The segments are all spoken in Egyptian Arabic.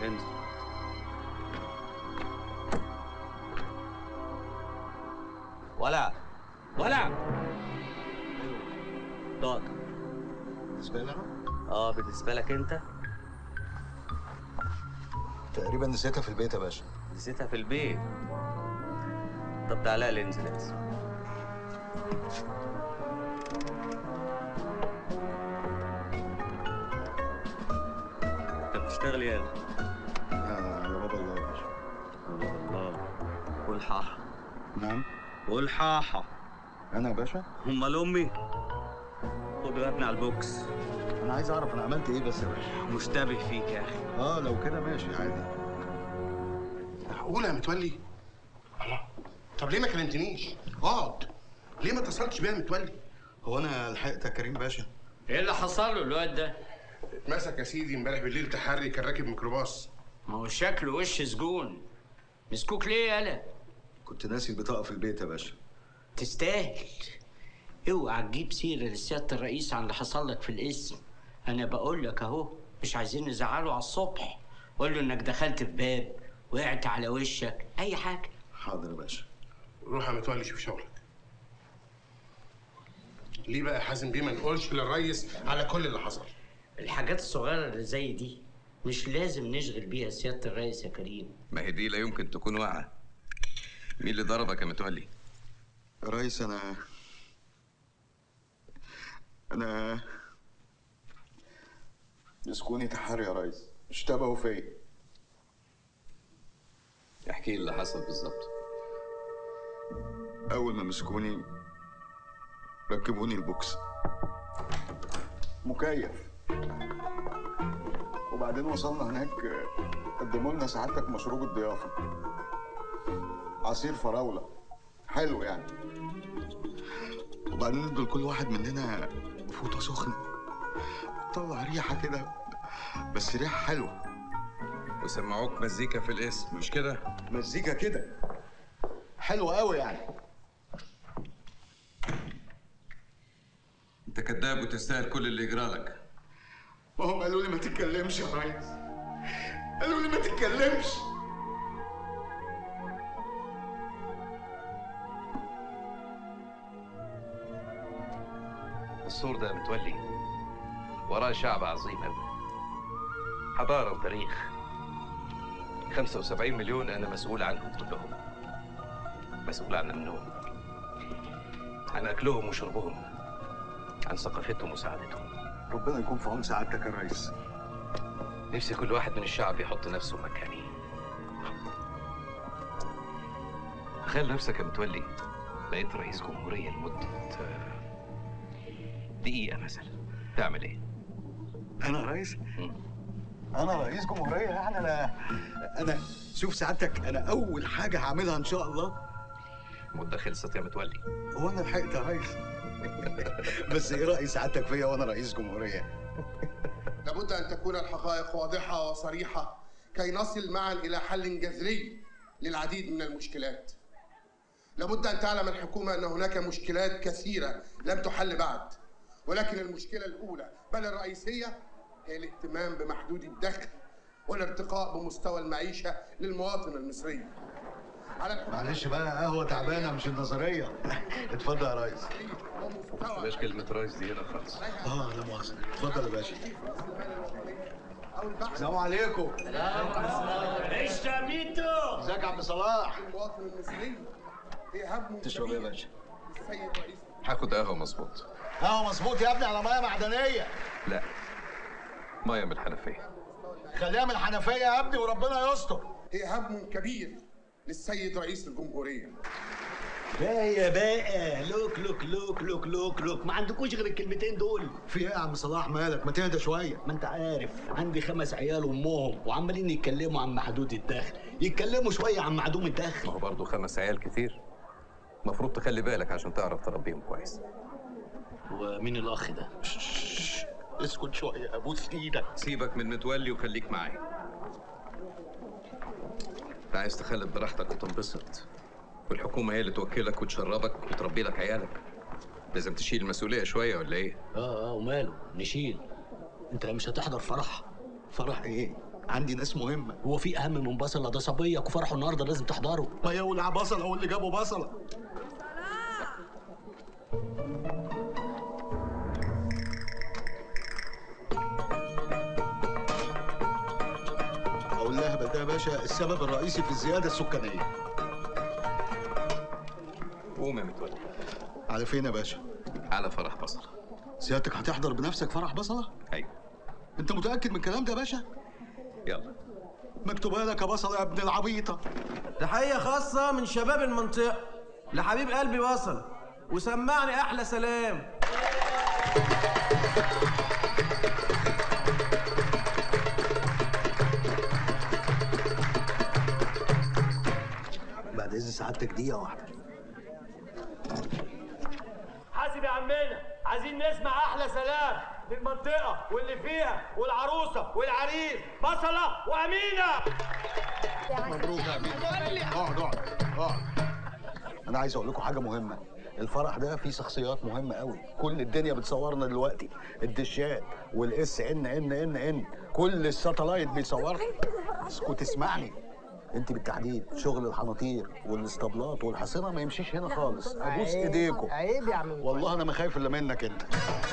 انزل ولا ولا اقعد بالنسبه لي انا اه بالنسبه لك انت تقريبا نسيتها في البيت يا باشا نسيتها في البيت طب تعالى لي انزل انزل انت بتشتغل يالا آه، يا بابا الله يا باشا الله قول حاحة نعم قول حاحة انا يا باشا امال امي خد يا ابني على البوكس انا عايز اعرف انا عملت ايه بس يا باشا مشتبه فيك يا اخي اه لو كده ماشي عادي معقولة يا متولي؟ الله طب ليه ما كلمتنيش؟ اقعد ليه ما اتصلتش بيا يا متولي؟ هو انا لحقت يا كريم باشا ايه اللي حصل له الواد ده؟ اتمسك يا سيدي امبارح بالليل تحري كان راكب ميكروباص ما هو شكله وش سجون مسكوك ليه يالا؟ كنت ناسي البطاقه في البيت يا باشا تستاهل اوعى تجيب سيرة لسيادة الرئيس عن اللي حصل لك في الاسم انا بقول لك اهو مش عايزين نزعله على الصبح قول له انك دخلت في باب وقعت على وشك اي حاجة حاضر يا باشا روح يا متولي شوف شغلك ليه بقى يا حازم بيه ما نقولش للريس على كل اللي حصل الحاجات الصغيرة اللي زي دي مش لازم نشغل بيها سيادة الرئيس يا كريم ما هي دي لا يمكن تكون واقعة مين اللي ضربك يا متولي؟ يا ريس انا انا مسكوني تحري يا ريس اشتبهوا فيا احكي لي اللي حصل بالظبط اول ما مسكوني ركبوني البوكس مكيف وبعدين وصلنا هناك قدموا لنا سعادتك مشروب الضيافه عصير فراوله حلو يعني وبعدين ادوا لكل واحد مننا فوطه سخنه طلع ريحه كده بس ريحه حلوه وسمعوك مزيكا في الاسم مش كده؟ مزيكا كده حلوه قوي يعني انت كذاب وتستاهل كل اللي يجرى لك ما هم قالوا لي ما تتكلمش يا ريس قالوا لي ما تتكلمش السور ده متولي وراه شعب عظيم قوي حضارة وتاريخ 75 مليون أنا مسؤول عنهم كلهم مسؤول عن أمنهم عن أكلهم وشربهم عن ثقافتهم وسعادتهم ربنا يكون في عون سعادتك يا ريس نفسي كل واحد من الشعب يحط نفسه مكاني تخيل نفسك يا متولي بقيت رئيس جمهورية لمدة آه، دقيقة مثلا تعمل ايه؟ انا رئيس مم. انا رئيس جمهوريه يعني انا انا شوف سعادتك انا اول حاجه هعملها ان شاء الله المدة خلصت يا متولي هو انا لحقت يا ريس بس ايه راي سعادتك فيا وانا رئيس جمهوريه لابد ان تكون الحقائق واضحة وصريحة كي نصل معا الى حل جذري للعديد من المشكلات لابد ان تعلم الحكومة ان هناك مشكلات كثيرة لم تحل بعد ولكن المشكلة الاولى بل الرئيسية هي الاهتمام بمحدود الدخل والارتقاء بمستوى المعيشة للمواطن المصري على الحكومة معلش بقى قهوه تعبانه مش النظريه اتفضل يا ريس ومستوى بلاش كلمة رئيس دي هنا خالص اه لا مؤاخذه اتفضل يا باشا أو البحث السلام عليكم ايش ميتو ازيك يا عم صلاح عن المواطن المصري هي هم تشرب ايه يا كبير باشا للسيد رئيس هاخد قهوة مظبوط قهوه مظبوط يا ابني على ميه معدنيه لا مية من الحنفية خليها من الحنفيه يا ابني وربنا يستر هي هم كبير للسيد رئيس الجمهورية بقى يا بقى لوك لوك لوك لوك لوك لوك ما عندكوش غير الكلمتين دول في ايه يا عم صلاح مالك ما تهدى شويه ما انت عارف عندي خمس عيال وامهم وعمالين يتكلموا عن محدود الدخل يتكلموا شويه عن معدوم الدخل ما هو برضه خمس عيال كتير المفروض تخلي بالك عشان تعرف تربيهم كويس ومين الاخ ده اسكت شويه ابوس ايدك سيبك من متولي وخليك معايا انت عايز تخلف براحتك وتنبسط والحكومة هي اللي توكلك وتشربك وتربي لك عيالك لازم تشيل المسؤولية شوية ولا ايه؟ اه اه وماله نشيل انت مش هتحضر فرح فرح ايه عندي ناس مهمه هو في اهم من بصله ده صبيك وفرحه النهارده لازم تحضره ما يولع بصله هو اللي جابه بصله اقول لها ده يا باشا السبب الرئيسي في الزياده السكانيه قوم يا متولي على فين يا باشا على فرح بصره سيادتك هتحضر بنفسك فرح بصله ايوه انت متاكد من الكلام ده يا باشا يلا مكتوبه لك يا بصله يا ابن العبيطه تحية خاصة من شباب المنطقة لحبيب قلبي وصل وسمعني أحلى سلام بعد اذن سعادتك دقيقه واحده حاسب يا عمنا عايزين نسمع احلى سلام للمنطقه واللي فيها والعروسه والعريس بصله وامينه مبروك يا امين اقعد اقعد اقعد انا عايز اقول لكم حاجه مهمه الفرح ده فيه شخصيات مهمه قوي كل الدنيا بتصورنا دلوقتي الدشات والاس ان ان ان ان كل الساتلايت بيصورنا اسكت اسمعني انت بالتحديد شغل الحناطير والاسطبلات والحصينه ما يمشيش هنا خالص ابوس ايديكم عيب يا عم والله انا ما خايف الا منك انت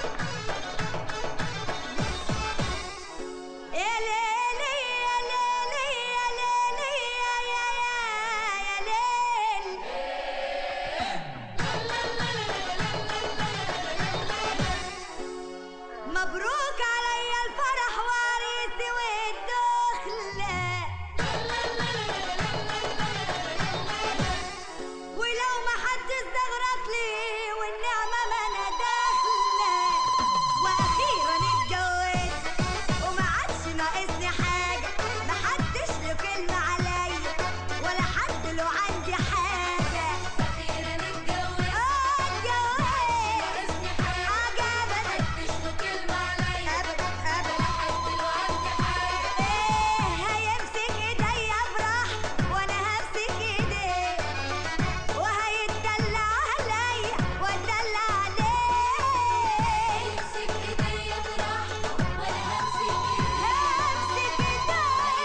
يا ليلي يا ليلي يا ليلي يا يا يا يا ليل مبروك عليا الفرح وعريسي والدخلة ولو ما حد استغرق لي والنعمة ما انا داخلة واخيرا اتجوزت وما عادش ناقصني حاجة ما حدش له كلمة عليا ولا حد له عندي حاجة اخيرا اتجوزت اه اتجوزت حاجة ابدا محدش له كلمة عليا ابدا ابدا ولا حد له عندي حاجة ايه هيمسك ايديا براحته وانا همسك ايديه وهيتدلع عليا واتدلع عليه يمسك ايديا براحته وانا همسك ايديه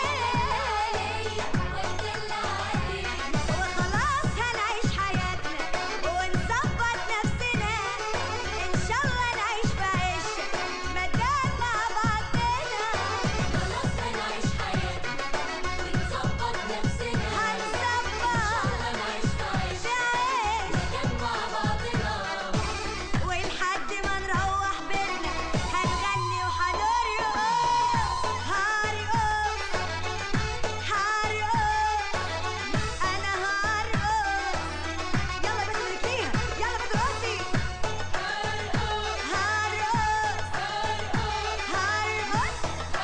همسك ايديا واتدلع عليه وخلاص هنعيش حياتنا ونظبط نفسنا ان شاء الله نعيش في عيشة مدام مع بعضنا خلاص هنعيش حياتنا ونظبط نفسنا هنظبط ان شاء الله نعيش في عيشة مدام مع بعضنا ولحد ما نروح بيتنا هنغني وهنرقص هرقص هرقص انا هرقص يلا بتملكيها يلا بترقصي هرقص هرقص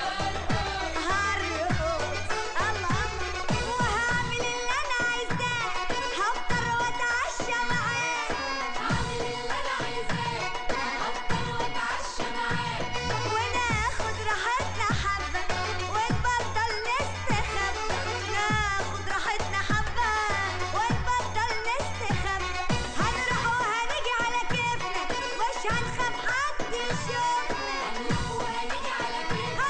هرقص الله وهعمل اللي انا عايزاه هفطر واتعشى معاه هعمل اللي انا عايزاه هفطر واتعشى معاه وناخد راحتنا حبه ونبطل نستخبى ناخد راحتنا حبه ونبطل نستخبى هنروح وهنيجي على كيفنا مش هنخاف حد يشوفنا هنروح وهنيجي على كيفنا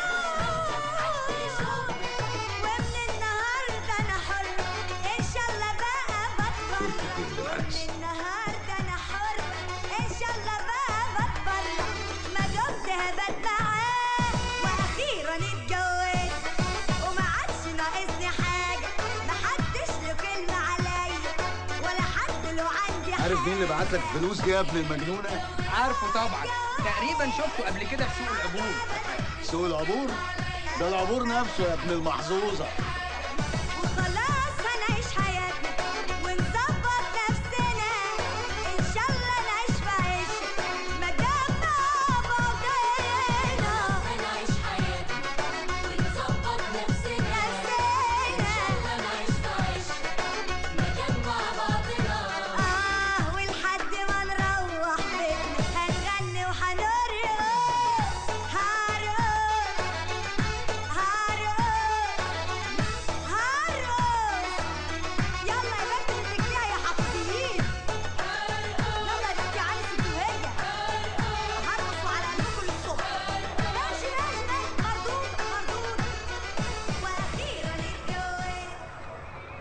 هنروح ومن النهارده انا حر ان شاء الله بقى بتبرع ومن النهارده انا حر ان شاء الله بقى بتبرع ما دمت هبت معاه واخيرا اتجوزت وما عادش ناقصني حاجه ما حدش له كلمه عليا ولا حد له عندي حاجه عارف مين اللي بعت لك الفلوس دي يا ابن المجنونه عارفه طبعا تقريبا شفته قبل كده في سوق العبور سوق العبور ده العبور نفسه يا ابن المحظوظه وخلاص هنعيش حياتنا ونظبط نفسنا ان شاء الله نعيش في عيشة مدام مع بعضنا هنعيش حياتنا ونظبط نفسنا ان شاء الله نعيش في عيشة مدام مع بعضنا اه ولحد ما نروح بيتنا هنغني وهنرقص هرقص هرقص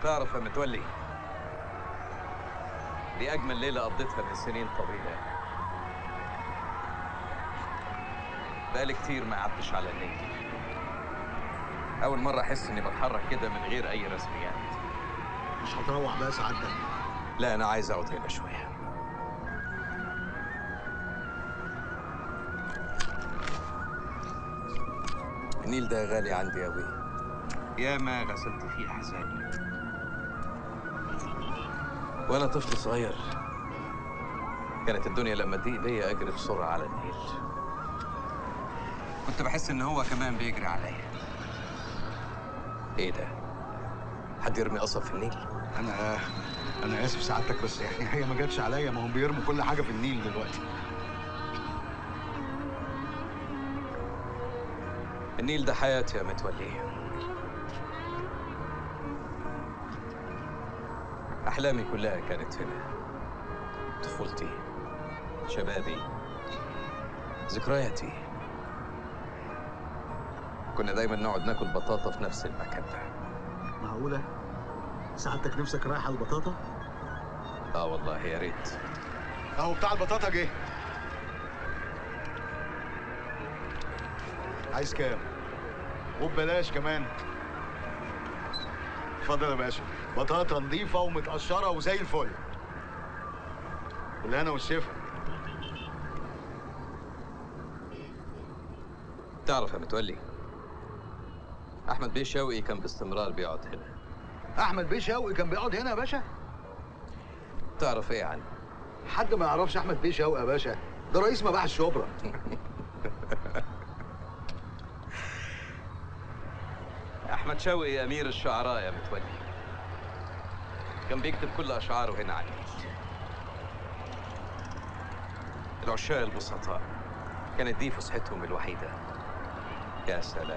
تعرف يا متولي دي أجمل ليلة قضيتها من سنين طويلة بقالي كتير ما قعدتش على النيل أول مرة أحس إني بتحرك كده من غير أي رسميات مش هتروح بقى سعادتك لا أنا عايز أقعد هنا شوية النيل ده غالي عندي أوي ياما غسلت فيه أحزاني وأنا طفل صغير كانت الدنيا لما تضيق بيا أجري بسرعة على النيل كنت بحس إن هو كمان بيجري عليا إيه ده؟ حد يرمي قصب في النيل؟ انا انا اسف سعادتك بس يعني هي ما جاتش عليا ما هم بيرموا كل حاجه في النيل دلوقتي النيل ده حياتي يا متولي أحلامي كلها كانت هنا طفولتي شبابي ذكرياتي كنا دايما نقعد ناكل بطاطا في نفس المكان ده معقوله سعادتك نفسك رايح على البطاطا اه والله يا ريت اهو بتاع البطاطا جه عايز كام وببلاش كمان اتفضل يا باشا بطاطا نظيفه ومتقشره وزي الفل بالهنا والشفا تعرف يا متولي أحمد بيه شوقي كان باستمرار بيقعد هنا احمد بيه شوقي كان بيقعد هنا يا باشا تعرف إيه عنه؟ حد ما يعرفش احمد بيه شوقي يا باشا ده رئيس مباحث الشبرا أحمد شوقي أمير الشعراء يا متولي كان بيكتب كل أشعاره هنا على النيل العشاق البسطاء كانت دي فسحتهم الوحيدة يا سلام